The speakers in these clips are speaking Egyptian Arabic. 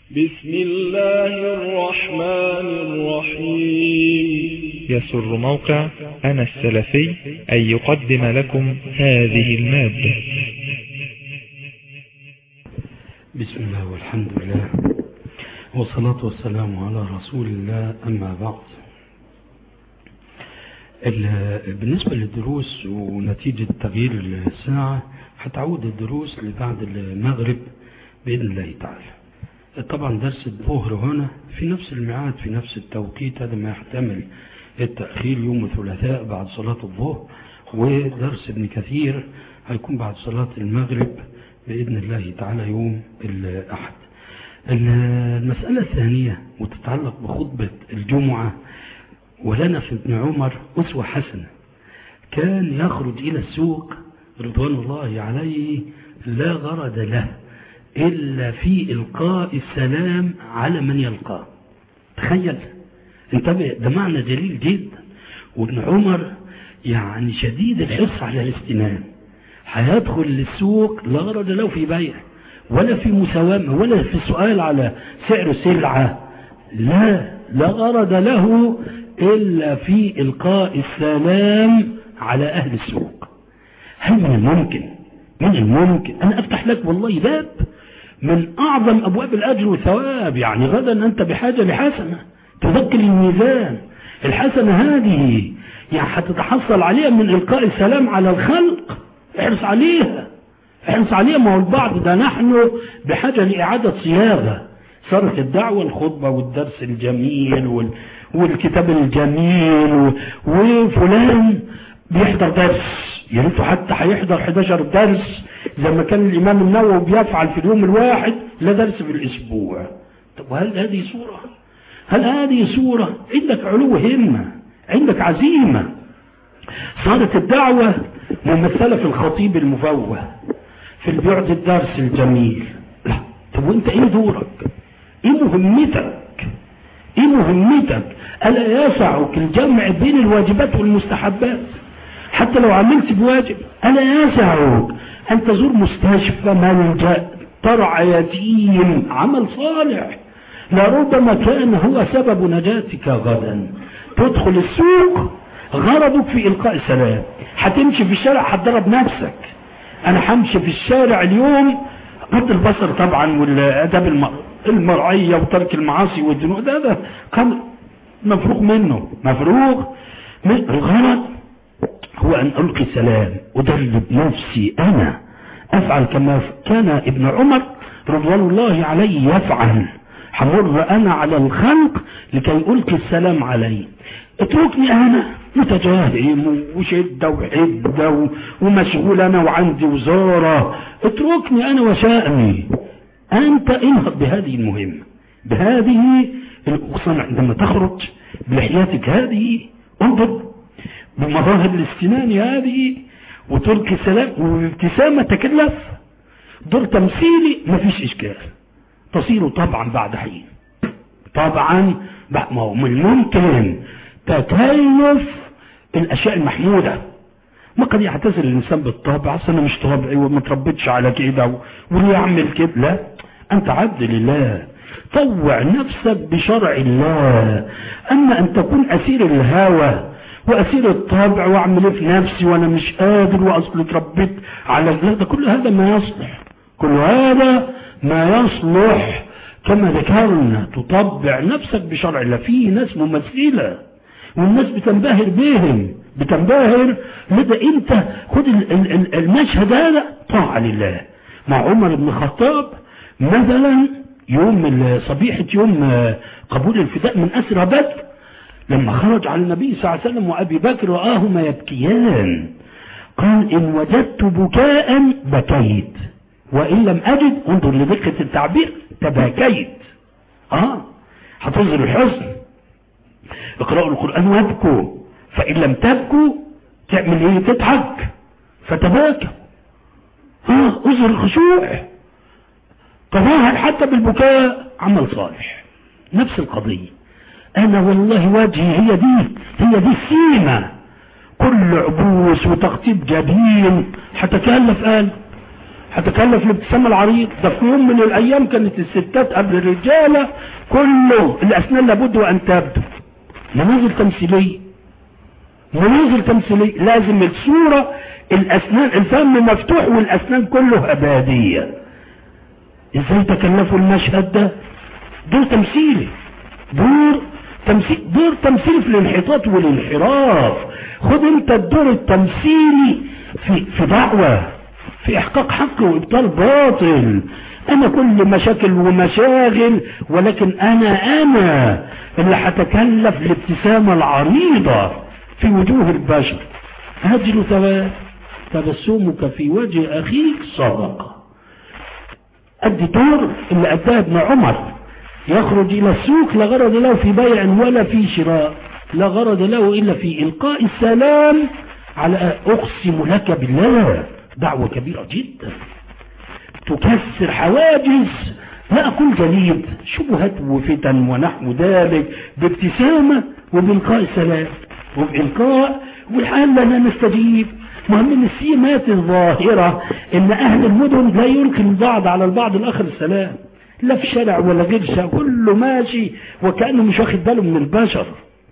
بسم الله الرحمن الرحيم يسر موقع أنا السلفي أن يقدم لكم هذه المادة بسم الله والحمد لله والصلاة والسلام على رسول الله أما بعد ال- بالنسبة للدروس ونتيجة تغيير الساعة هتعود الدروس لبعد المغرب بإذن الله تعالى طبعا درس الظهر هنا في نفس الميعاد في نفس التوقيت هذا ما يحتمل التأخير يوم الثلاثاء بعد صلاة الظهر ودرس ابن كثير هيكون بعد صلاة المغرب بإذن الله تعالى يوم الأحد المسألة الثانية وتتعلق بخطبة الجمعة ولنا في ابن عمر أسوة حسنة كان يخرج إلى السوق رضوان الله عليه لا غرض له إلا في إلقاء السلام على من يلقاه تخيل انتبه ده معنى جليل جدا وابن عمر يعني شديد الحرص على الاستنان هيدخل للسوق لا غرض له في بيع ولا في مساومة ولا في سؤال على سعر سلعة لا لا غرض له إلا في إلقاء السلام على أهل السوق هل من الممكن من الممكن أنا أفتح لك والله باب من أعظم أبواب الأجر والثواب يعني غدا أنت بحاجة لحسنة تذكر الميزان الحسنة هذه يعني هتتحصل عليها من إلقاء السلام على الخلق احرص عليها احرص عليها ما هو البعض ده نحن بحاجة لإعادة صياغة صارت الدعوة الخطبة والدرس الجميل وال... والكتاب الجميل و... وفلان بيحضر درس يا ريته حتى هيحضر 11 درس زي ما كان الإمام النووي بيفعل في اليوم الواحد لا درس في الأسبوع طب وهل هذه صورة هل هذه صورة عندك علو همة عندك عزيمة صارت الدعوة ممثلة في الخطيب المفوه في البعد الدرس الجميل لا طب وانت ايه دورك ايه مهمتك ايه مهمتك الا يسعك الجمع بين الواجبات والمستحبات حتى لو عملت بواجب الا يسعك ان تزور مستشفى ملجأ ترعى يتيم عمل صالح لربما كان هو سبب نجاتك غدا تدخل السوق غرضك في إلقاء السلام هتمشي في الشارع هتضرب نفسك أنا همشي في الشارع اليوم غض البصر طبعا والأداب المرعية وترك المعاصي والذنوب ده ده كان مفروغ منه مفروغ من الغرض هو أن ألقي السلام أدرب نفسي أنا أفعل كما كان ابن عمر رضوان الله عليه يفعل حمر أنا على الخلق لكي ألقي السلام عليه اتركني أنا متجاهل وشدة وحدة ومشغول أنا وعندي وزارة اتركني أنا وشأني أنت انهض بهذه المهمة بهذه خصوصا عندما تخرج بلحياتك هذه انظر بمظاهر الاستنان هذه وتلقي السلام وابتسامة تكلف دور تمثيلي مفيش إشكال تصير طبعا بعد حين طبعا ما هو من الممكن تكيف الاشياء المحمودة ما قد يعتزل الانسان بالطبع اصل انا مش طبعي وما تربيتش على كده واللي يعمل كده لا انت عبد لله طوع نفسك بشرع الله اما ان تكون اسير الهوى واسير الطبع واعمل ايه في نفسي وانا مش قادر واصل اتربيت على ده كل هذا ما يصلح كل هذا ما يصلح كما ذكرنا تطبع نفسك بشرع الله في ناس ممثلة والناس بتنبهر بهم بتنبهر لذا انت خد المشهد هذا طاعة لله مع عمر بن الخطاب مثلا يوم صبيحة يوم قبول الفداء من أسرى بدر لما خرج على النبي صلى الله عليه وسلم وأبي بكر رآهما يبكيان قال إن وجدت بكاء بكيت وإن لم أجد انظر لدقة التعبير تباكيت اه هتظهر الحزن اقرأوا القرآن وابكوا فإن لم تبكوا تعمل ايه تضحك فتباكى اه اظهر الخشوع تظاهر حتى بالبكاء عمل صالح نفس القضية انا والله وجهي هي دي هي دي السيمة كل عبوس وتخطيط جبين هتكلف قال هتكلف الابتسامة العريض ده في يوم من الايام كانت الستات قبل الرجالة كله الاسنان لابد وان تبدو مناظر تمثيلية مناظر تمثيلية لازم الصورة الاسنان الفم مفتوح والاسنان كله ابادية ازاي تكلفوا المشهد ده دور تمثيلي دور تمثيل دور تمثيلي في الانحطاط والانحراف خد انت الدور التمثيلي في في دعوة في احقاق حق وابطال باطل انا كل مشاكل ومشاغل ولكن انا انا اللي هتكلف الابتسامة العريضة في وجوه البشر هجر ثواب تبسمك في وجه اخيك صدقة ادي دور اللي اداه ابن عمر يخرج الى السوق لا غرض له في بيع ولا في شراء لا غرض له الا في القاء السلام على اقسم لك بالله دعوة كبيرة جدا تكسر حواجز لا اقول جليد شبهات وفتن ونحو ذلك بابتسامة وبإلقاء سلام وبإلقاء والحال لا نستجيب مهم ان السيمات الظاهرة ان اهل المدن لا يلقي البعض على البعض الاخر السلام لا في شارع ولا غير شارع كله ماشي وكأنه مش واخد باله من البشر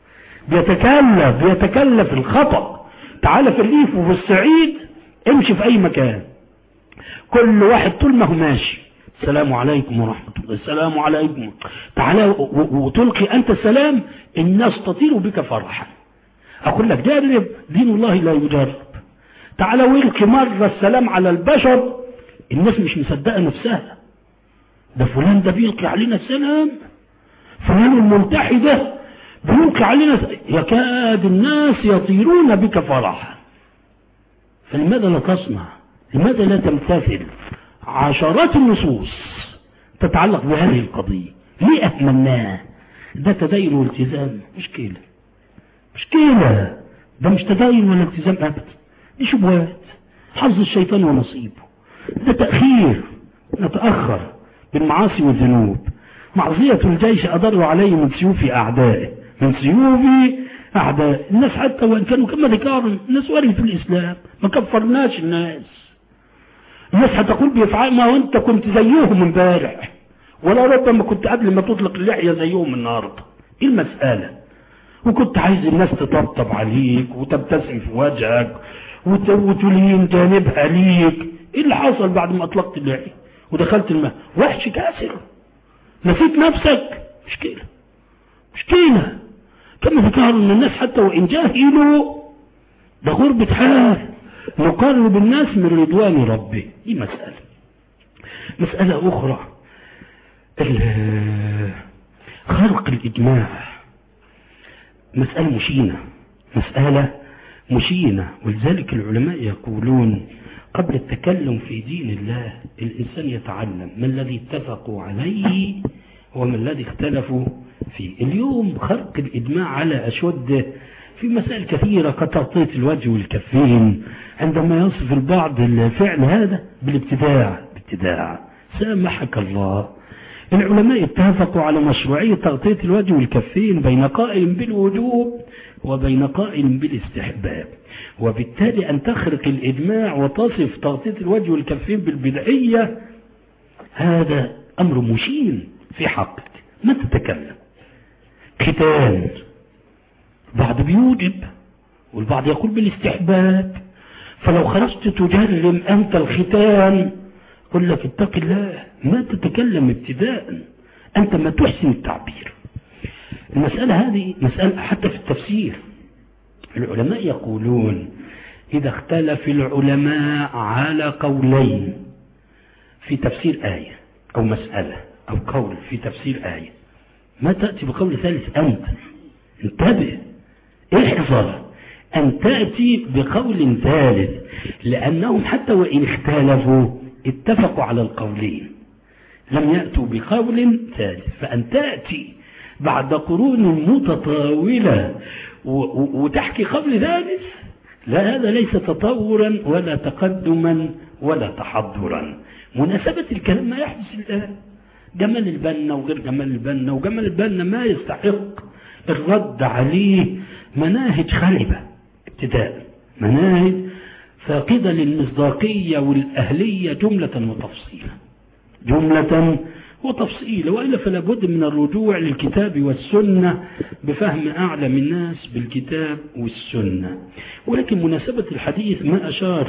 بيتكلف بيتكلف الخطأ تعال في الريف وفي الصعيد امشي في اي مكان كل واحد طول ما هو ماشي السلام عليكم ورحمة الله السلام عليكم تعالى وتلقي انت السلام الناس تطير بك فرحا اقول لك جرب دين الله لا يجرب تعالى والقي مرة السلام على البشر الناس مش مصدقة نفسها ده فلان ده بيلقي علينا السلام فلان الملتحي ده بيلقي علينا يكاد الناس يطيرون بك فرحا فلماذا لا تصنع لماذا لا تمتثل عشرات النصوص تتعلق بهذه القضية ليه أهملناها ده تدين والتزام مشكلة مشكلة ده مش تدين ولا التزام أبدا دي شبهات حظ الشيطان ونصيبه ده تأخير نتأخر بالمعاصي والذنوب معصية الجيش أضر عليه من سيوف أعدائه من سيوف أعداء الناس حتى وإن كانوا كما ذكرنا الناس ورثوا الإسلام ما كفرناش الناس الناس هتقول بيفعل ما وانت كنت زيهم امبارح ولا ربما كنت قبل ما تطلق اللحية زيهم النهاردة ايه المسألة وكنت عايز الناس تطبطب عليك وتبتسم في وجهك وت- وتلين جانبها ليك ايه اللي حصل بعد ما اطلقت اللحية ودخلت الماء وحش كاسر نسيت نفسك مشكلة مشكلة كما ذكروا ان الناس حتى وان جاهلوا ده غربة حال نقرب الناس من رضوان ربه دي مسألة مسألة أخرى ال- خرق الإجماع مسألة مشينة مسألة مشينة ولذلك العلماء يقولون قبل التكلم في دين الله الإنسان يتعلم ما الذي اتفقوا عليه وما الذي اختلفوا فيه اليوم خرق الإجماع على أشده في مسائل كثيرة كتغطية الوجه والكفين عندما يصف البعض الفعل هذا بالابتداع ابتداع سامحك الله العلماء اتفقوا على مشروعية تغطية الوجه والكفين بين قائل بالوجوب وبين قائل بالاستحباب وبالتالي أن تخرق الإجماع وتصف تغطية الوجه والكفين بالبدعية هذا أمر مشين في حقك ما تتكلم ختان بعض بيوجب والبعض يقول بالاستحباب فلو خرجت تجرم أنت الختان قل لك اتق الله ما تتكلم ابتداء أنت ما تحسن التعبير المسألة هذه مسألة حتى في التفسير العلماء يقولون إذا اختلف العلماء على قولين في تفسير آية أو مسألة أو قول في تفسير آية ما تأتي بقول ثالث أنت انتبه احذر أن تأتي بقول ثالث لأنهم حتى وإن اختلفوا اتفقوا على القولين لم يأتوا بقول ثالث فأن تأتي بعد قرون متطاولة و- و- وتحكي قول ثالث لا هذا ليس تطورا ولا تقدما ولا تحضرا مناسبة الكلام ما يحدث الآن جمال البنا وغير جمال البنا وجمال البنا ما يستحق الرد عليه مناهج خلبة ابتداء مناهج فاقدة للمصداقية والأهلية جملة وتفصيلا جملة وتفصيلا وإلا فلا بد من الرجوع للكتاب والسنة بفهم أعلم الناس بالكتاب والسنة ولكن مناسبة الحديث ما أشار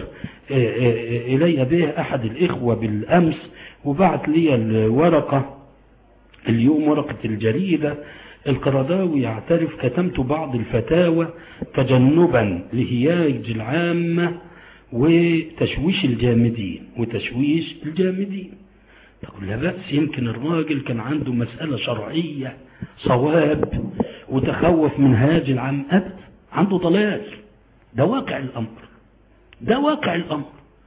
إلي به أحد الإخوة بالأمس وبعت لي الورقة اليوم ورقة الجريدة القرضاوي يعترف كتمت بعض الفتاوى تجنبا لهياج العامة وتشويش الجامدين وتشويش الجامدين تقول لا بأس يمكن الراجل كان عنده مسألة شرعية صواب وتخوف من هاج العام أبدا عنده ضلال ده واقع الأمر ده واقع الأمر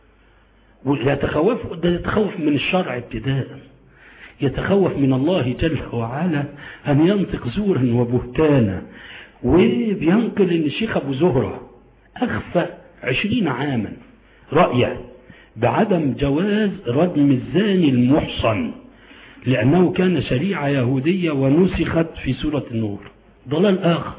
ويتخوف ده يتخوف من الشرع ابتداء يتخوف من الله جل وعلا أن ينطق زورا وبهتانا وبينقل أن الشيخ أبو زهرة أخفى عشرين عاما رأيه بعدم جواز رجم الزاني المحصن لأنه كان شريعة يهودية ونسخت في سورة النور ضلال آخر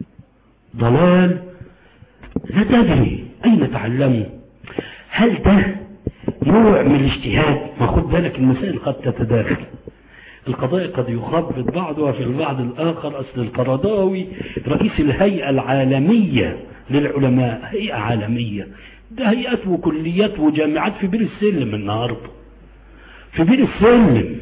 ضلال لا تدري أين تعلموا هل ده نوع من الاجتهاد ما خد بالك المسائل قد تتداخل القضايا قد يخبط بعضها في البعض الآخر أصل القرضاوي رئيس الهيئة العالمية للعلماء هيئة عالمية ده هيئات وكليات وجامعات في بير السلم النهاردة في بير السلم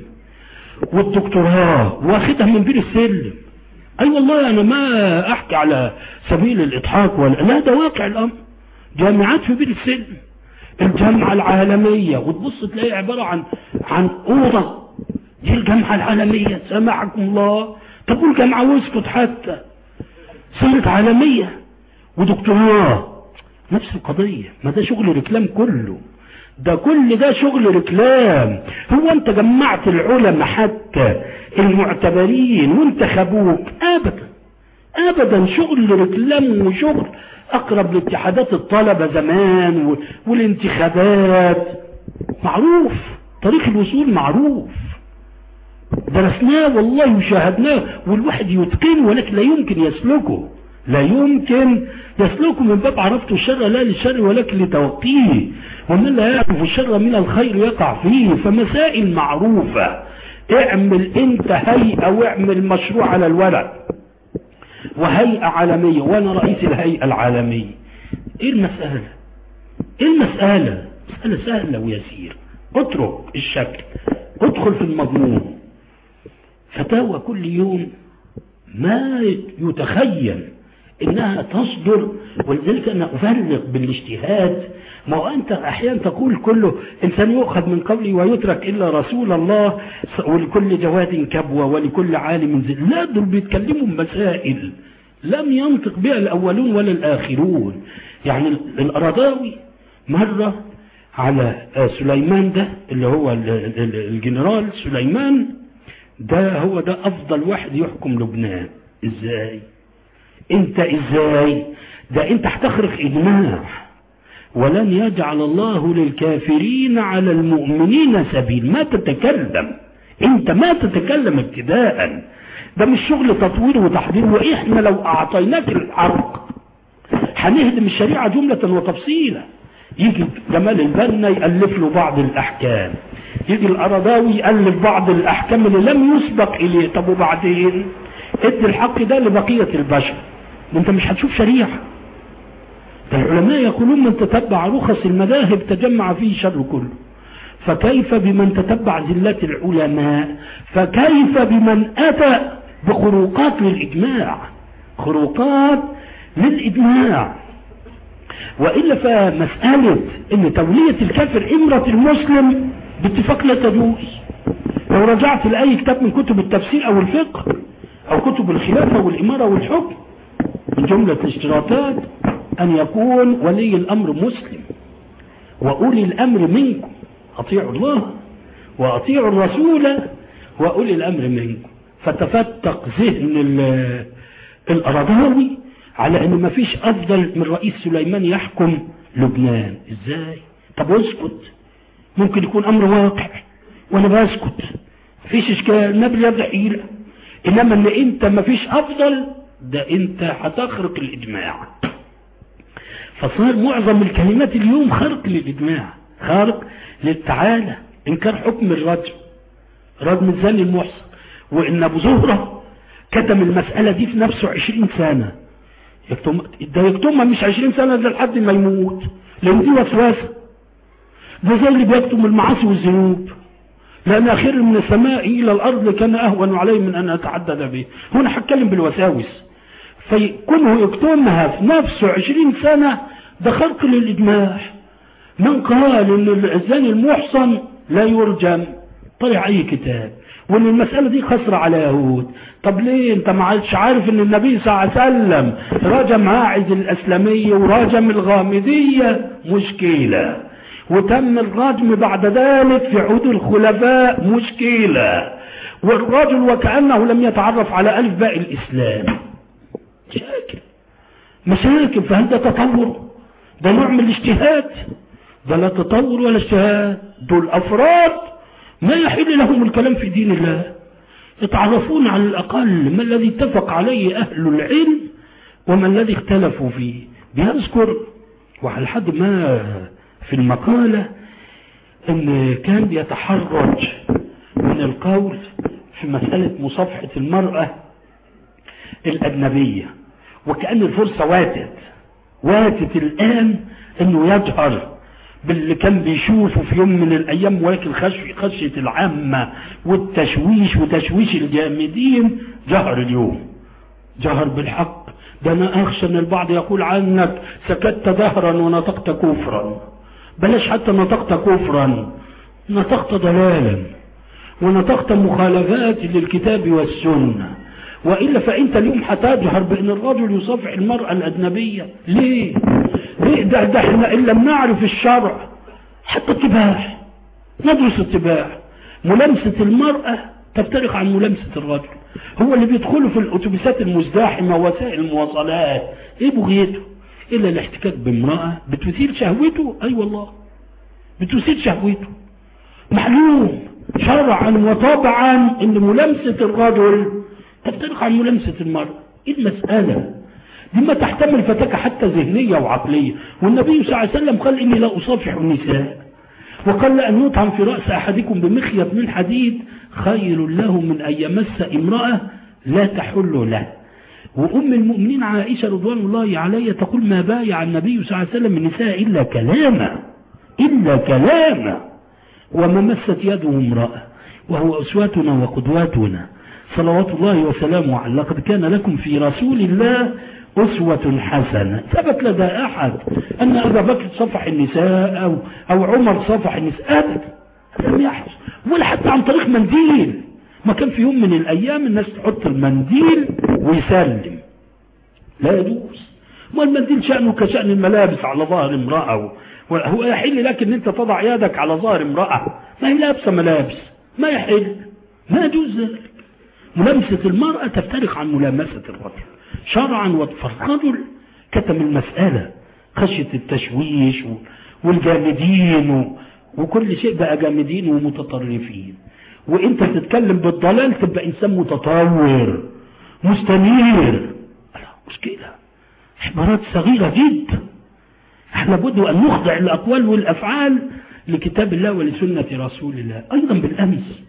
والدكتوراه واخدها من بير السلم اي أيوة والله انا ما احكي على سبيل الاضحاك ولا لا ده واقع الامر جامعات في بير السلم الجامعة العالمية وتبص تلاقي عبارة عن عن أوضة دي الجامعة العالمية سامحكم الله طب والجامعة واسكت حتى صارت عالمية ودكتوراه نفس القضية ما ده شغل ركلام كله ده كل ده شغل ركلام هو انت جمعت العلماء حتى المعتبرين وانتخبوك ابدا ابدا شغل ركلام وشغل اقرب لاتحادات الطلبة زمان والانتخابات معروف طريق الوصول معروف درسناه والله وشاهدناه والواحد يتقنه ولكن لا يمكن يسلكه لا يمكن يسلكه من باب عرفت الشر لا للشر ولكن لتوقيه ومن لا يعرف الشر من الخير يقع فيه فمسائل معروفة اعمل انت هيئة واعمل مشروع على الورق وهيئة عالمية وانا رئيس الهيئة العالمية ايه المسألة ايه المسألة مسألة سهلة ويسيرة اترك الشكل ادخل في المضمون فتاوى كل يوم ما يتخيل انها تصدر ولذلك انا افرق بالاجتهاد ما هو انت احيانا تقول كله انسان يؤخذ من قبلي ويترك الا رسول الله ولكل جواد كبوة ولكل عالم زل لا دول بيتكلموا مسائل لم ينطق بها الاولون ولا الاخرون يعني الارضاوي مرة على سليمان ده اللي هو الجنرال سليمان ده هو ده افضل واحد يحكم لبنان ازاي انت ازاي ده انت هتخرق اجماع ولن يجعل الله للكافرين على المؤمنين سبيل ما تتكلم انت ما تتكلم ابتداء ده مش شغل تطوير وتحضير واحنا لو اعطيناك الحرق هنهدم الشريعة جملة وتفصيلا يجي جمال البنا يألف له بعض الأحكام يجي الأرضاوي يألف بعض الأحكام اللي لم يسبق إليه طب وبعدين ادي الحق ده لبقية البشر انت مش هتشوف شريعة ده العلماء يقولون من تتبع رخص المذاهب تجمع فيه شر كله فكيف بمن تتبع زلات العلماء فكيف بمن أتى بخروقات للإجماع خروقات للإجماع وإلا فمسألة ان تولية الكافر امرة المسلم باتفاق لا تجوز لو رجعت لأي كتاب من كتب التفسير أو الفقه أو كتب الخلافة والإمارة والحكم من جملة الاشتراطات أن يكون ولي الأمر مسلم وأولي الأمر منكم أطيعوا الله وأطيعوا الرسول وأولي الأمر منكم فتفتق ذهن الأرضاوي على أن ما فيش أفضل من رئيس سليمان يحكم لبنان إزاي طب واسكت ممكن يكون أمر واقع وأنا بسكت فيش إشكال نبل يبدأ حيلة إنما أن أنت ما فيش أفضل ده أنت هتخرق الإجماع فصار معظم الكلمات اليوم خرق للإجماع خارق للتعالى إنكار حكم الرجم رجم الزاني المحصن وإن أبو زهرة كتم المسألة دي في نفسه عشرين سنة يكتم ده يكتمها مش عشرين سنة ده لحد ما يموت لأن دي وسواسة ده زي اللي بيكتم المعاصي والذنوب لأن أخير من السماء إلى الأرض كان أهون عليه من أن أتعدد به هنا هتكلم بالوساوس فكونه يكتمها في نفسه عشرين سنة ده خرق للإجماع من قال ان الزاني المحصن لا يرجم طلع اي كتاب وان المسألة دي خسرة على يهود طب ليه انت ما عادش عارف ان النبي صلى الله عليه وسلم رجم ماعز الاسلامية ورجم الغامدية مشكلة وتم الرجم بعد ذلك في عهود الخلفاء مشكلة والرجل وكأنه لم يتعرف على ألف باء الإسلام مشاكل مشاكل فهل ده تطور ده نوع من الاجتهاد ده لا تطور ولا اجتهاد دول أفراد ما يحل لهم الكلام في دين الله يتعرفون على الأقل ما الذي اتفق عليه أهل العلم وما الذي اختلفوا فيه بيذكر وعلى حد ما في المقالة ان كان بيتحرج من القول في مسألة مصافحة المرأة الأجنبية وكأن الفرصة واتت واتت الآن انه يجهر باللي كان بيشوفه في يوم من الايام ولكن خشي خشية العامة والتشويش وتشويش الجامدين جهر اليوم جهر بالحق ده انا اخشى ان البعض يقول عنك سكت دهرا ونطقت كفرا بلاش حتى نطقت كفرا نطقت ضلالا ونطقت مخالفات للكتاب والسنة وإلا فأنت اليوم هتجهر بأن الرجل يصافح المرأة الأجنبية ليه ليه ده, ده احنا إن لم نعرف الشرع حتى اتباع ندرس اتباع ملامسة المرأة تفترق عن ملامسة الرجل هو اللي بيدخلوا في الأتوبيسات المزدحمة وسائل المواصلات ايه بغيته إلا الاحتكاك بامرأة بتثير شهوته أي أيوة والله بتثير شهوته معلوم شرعا وطبعا ان ملامسة الرجل تفترق عن ملامسة المرأة ايه المسألة دي ما تحتمل فتاكة حتى ذهنية وعقلية والنبي صلى الله عليه وسلم قال اني لا اصافح النساء وقال لأن يطعم في رأس أحدكم بمخيط من حديد خير له من أن يمس امرأة لا تحل له وأم المؤمنين عائشة رضوان الله عليها تقول ما بايع النبي صلى الله عليه وسلم النساء إلا كلاما إلا كلاما وما مست يده امرأة وهو أسواتنا وقدواتنا صلوات الله وسلامه عليه لقد كان لكم في رسول الله أسوة حسنة ثبت لدى أحد أن أبا بكر صفح النساء أو, أو عمر صفح النساء أبدا لم يحدث ولا حتى عن طريق منديل ما كان في يوم من الأيام الناس تحط المنديل ويسلم لا يجوز والمنديل شأنه كشأن الملابس على ظهر امرأة هو يحل لك ان انت تضع يدك على ظهر امرأة ما هي لابسة ملابس ما يحل ما يجوز ذلك ملامسة المرأة تفترق عن ملامسة الرجل شرعا فالرجل كتم المسألة خشية التشويش والجامدين وكل شيء بقى جامدين ومتطرفين وانت تتكلم بالضلال تبقى انسان متطور مستنير مشكلة عبارات صغيرة جدا احنا بد ان نخضع الاقوال والافعال لكتاب الله ولسنة رسول الله ايضا بالامس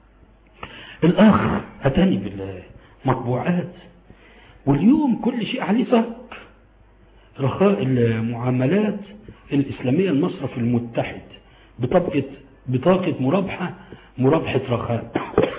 الاخ اتاني بالمطبوعات واليوم كل شيء عليه صك رخاء المعاملات الاسلامية المصرف المتحد بطبقة بطاقة مرابحة مرابحة رخاء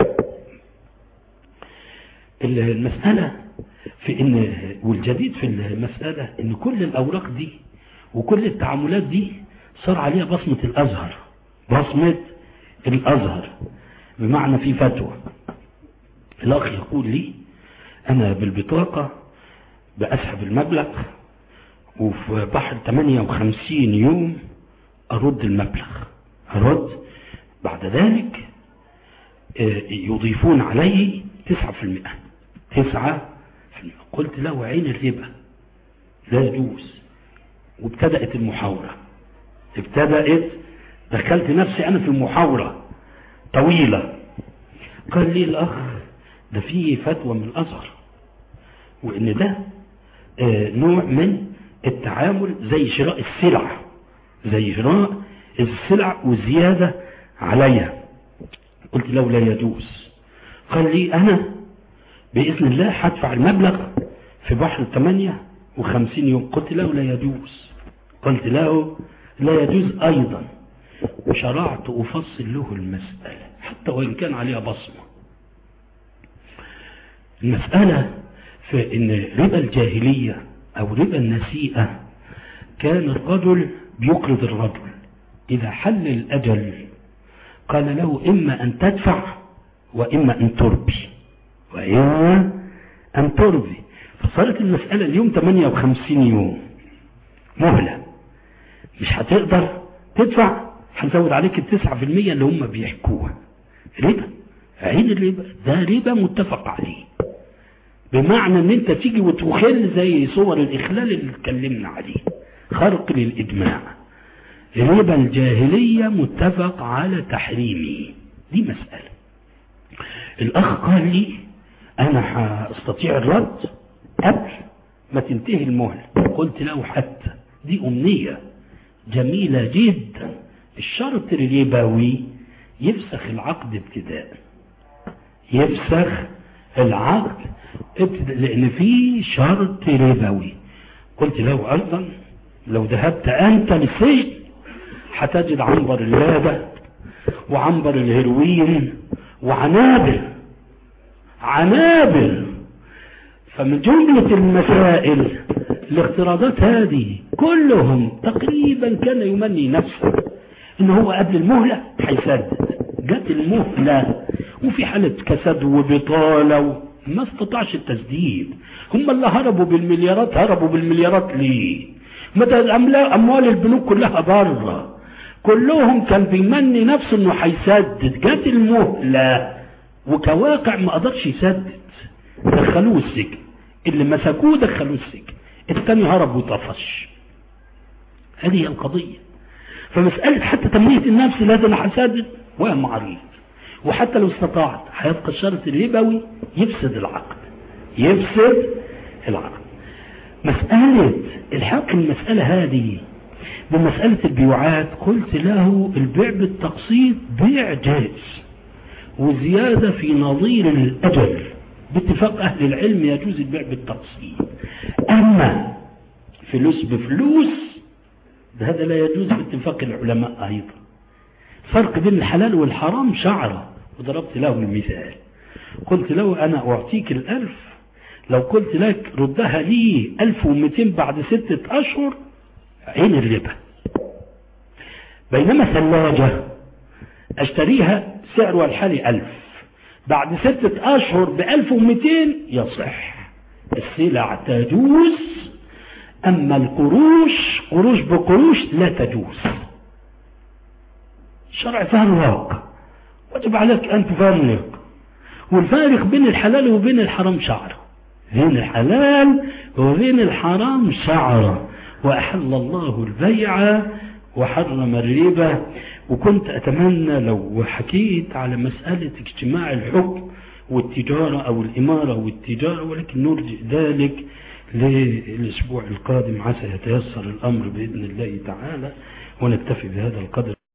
المسألة في ان والجديد في المسألة ان كل الاوراق دي وكل التعاملات دي صار عليها بصمة الازهر بصمة الازهر بمعنى في فتوى الاخ يقول لي انا بالبطاقة باسحب المبلغ وفي بحر 58 يوم ارد المبلغ ارد بعد ذلك يضيفون عليه 9% 9 قلت له عين الربا لا يجوز وابتدأت المحاورة ابتدأت دخلت نفسي أنا في المحاورة طويلة قال لي الأخ ده فيه فتوى من الأزهر وإن ده نوع من التعامل زي شراء السلع زي شراء السلع وزيادة عليها قلت له لا يجوز قال لي أنا بإذن الله هدفع المبلغ في بحر 58 يوم قلت له لا يجوز قلت له لا يجوز أيضا وشرعت أفصل له المسألة حتى وإن كان عليها بصمة المسألة في إن ربا الجاهلية أو ربا النسيئة كان الرجل بيقرض الرجل إذا حل الأجل قال له إما أن تدفع وإما أن تربي وإما أن تربي فصارت المسألة اليوم 58 يوم مهلة مش هتقدر تدفع هنزود عليك التسعة في المية اللي هم بيحكوها ربا عين الربا ده ربا متفق عليه بمعنى ان انت تيجي وتخل زي صور الاخلال اللي اتكلمنا عليه خرق للاجماع ربا الجاهلية متفق على تحريمه دي مسألة الاخ قال لي انا هستطيع الرد قبل ما تنتهي المهلة قلت له حتى دي امنية جميلة جدا الشرط الربوي يفسخ العقد ابتداء يفسخ العقد لان في شرط ربوي قلت له ايضا لو ذهبت انت للسجن هتجد عنبر اللابة وعنبر الهيروين وعنابر عنابر فمن جملة المسائل الافتراضات هذه كلهم تقريبا كان يمني نفسه ان هو قبل المهلة هيسدد جت المهلة وفي حالة كسد وبطالة ما استطاعش التسديد هم اللي هربوا بالمليارات هربوا بالمليارات ليه متى اموال البنوك كلها بره كلهم كان بيمني نفسه انه هيسدد جت المهلة وكواقع ما قدرش يسدد دخلوه السجن اللي مسكوه دخلوه السجن الثاني هرب وطفش هذه هي القضية فمسألة حتى تمنية النفس لازم انا هسدد وهم عريض وحتى لو استطاعت هيبقى الشرط الربوي يفسد العقد يفسد العقد مسألة الحق المسألة هذه بمسألة البيوعات قلت له البيع بالتقسيط بيع جائز وزيادة في نظير الأجل باتفاق أهل العلم يجوز البيع بالتقسيط أما فلوس بفلوس هذا لا يجوز باتفاق العلماء أيضا فرق بين الحلال والحرام شعرة وضربت له المثال قلت له أنا أعطيك الألف لو قلت لك ردها لي ألف ومتين بعد ستة أشهر عين الربا بينما ثلاجة أشتريها سعرها الحالي ألف بعد ستة أشهر بألف ومتين يصح السلع تجوز أما القروش قروش بقروش لا تجوز الشرع فارق وجب عليك أن تفرق والفارق بين الحلال وبين الحرام شعر بين الحلال وبين الحرام شعر وأحل الله البيع وحرم الربا وكنت أتمنى لو حكيت على مسألة اجتماع الحكم والتجارة أو الإمارة والتجارة ولكن نرجع ذلك للأسبوع القادم عسى يتيسر الأمر بإذن الله تعالى ونكتفي بهذا القدر